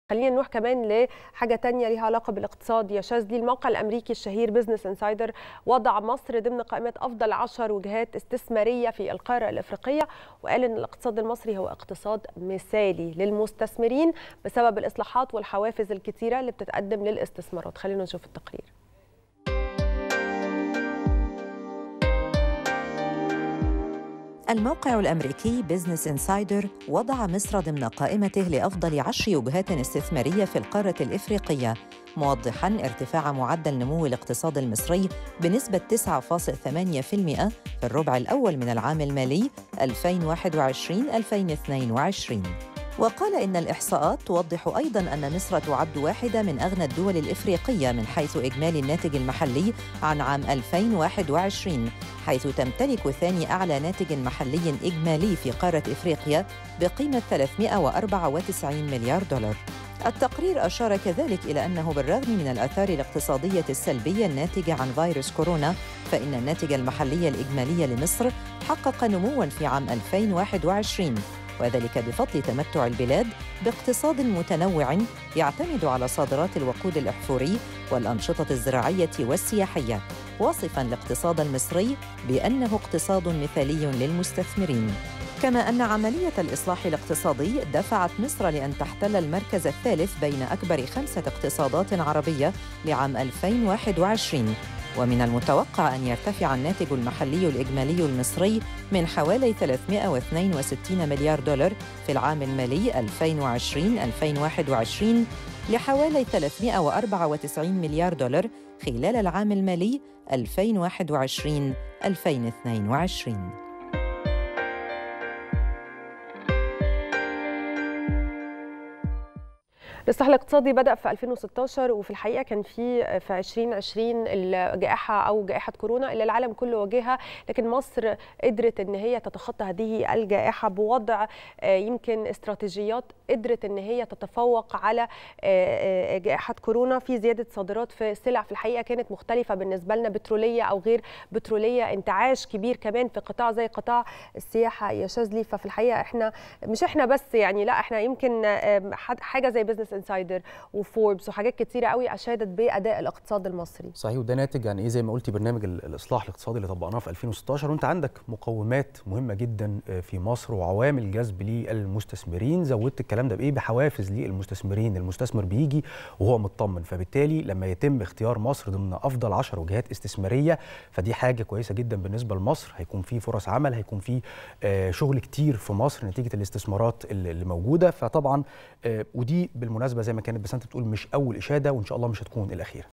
خلينا نروح كمان لحاجه تانية ليها علاقه بالاقتصاد يا شاذلي الموقع الامريكي الشهير بزنس انسايدر وضع مصر ضمن قائمه افضل 10 وجهات استثماريه في القاره الافريقيه وقال ان الاقتصاد المصري هو اقتصاد مثالي للمستثمرين بسبب الاصلاحات والحوافز الكثيره اللي بتتقدم للاستثمارات خلينا نشوف التقرير الموقع الأمريكي بيزنس إنسايدر وضع مصر ضمن قائمته لأفضل عشر وجهات استثمارية في القارة الإفريقية موضحاً ارتفاع معدل نمو الاقتصاد المصري بنسبة 9.8% في الربع الأول من العام المالي 2021-2022 وقال إن الإحصاءات توضح أيضاً أن مصر تعد واحدة من أغنى الدول الإفريقية من حيث إجمالي الناتج المحلي عن عام 2021 حيث تمتلك ثاني أعلى ناتج محلي إجمالي في قارة إفريقيا بقيمة 394 مليار دولار التقرير أشار كذلك إلى أنه بالرغم من الآثار الاقتصادية السلبية الناتجة عن فيروس كورونا فإن الناتج المحلي الإجمالي لمصر حقق نمواً في عام 2021 وذلك بفضل تمتع البلاد باقتصاد متنوع يعتمد على صادرات الوقود الاحفوري والانشطه الزراعيه والسياحيه واصفا الاقتصاد المصري بانه اقتصاد مثالي للمستثمرين كما ان عمليه الاصلاح الاقتصادي دفعت مصر لان تحتل المركز الثالث بين اكبر خمسه اقتصادات عربيه لعام 2021 ومن المتوقع أن يرتفع الناتج المحلي الإجمالي المصري من حوالي 362 مليار دولار في العام المالي 2020-2021 لحوالي 394 مليار دولار خلال العام المالي 2021-2022 الاصلاح الاقتصادي بدا في 2016 وفي الحقيقه كان في في 2020 الجائحه او جائحه كورونا اللي العالم كله واجهها لكن مصر قدرت ان هي تتخطى هذه الجائحه بوضع يمكن استراتيجيات قدرت ان هي تتفوق على جائحه كورونا في زياده صادرات في سلع في الحقيقه كانت مختلفه بالنسبه لنا بتروليه او غير بتروليه انتعاش كبير كمان في قطاع زي قطاع السياحه يا شاذلي ففي الحقيقه احنا مش احنا بس يعني لا احنا يمكن حاجه زي بزنس انسايدر وفوربس وحاجات كتيره قوي اشادت باداء الاقتصاد المصري صحيح وده ناتج يعني ايه زي ما قلتي برنامج الاصلاح الاقتصادي اللي طبقناه في 2016 وانت عندك مقومات مهمه جدا في مصر وعوامل جذب للمستثمرين زودت الكلام ده بايه بحوافز للمستثمرين المستثمر بيجي وهو مطمن فبالتالي لما يتم اختيار مصر ضمن افضل 10 وجهات استثماريه فدي حاجه كويسه جدا بالنسبه لمصر هيكون في فرص عمل هيكون في شغل كتير في مصر نتيجه الاستثمارات اللي موجوده فطبعا ودي بالمناسبه زي ما كانت بسنت بتقول مش اول اشاده وان شاء الله مش هتكون الاخيره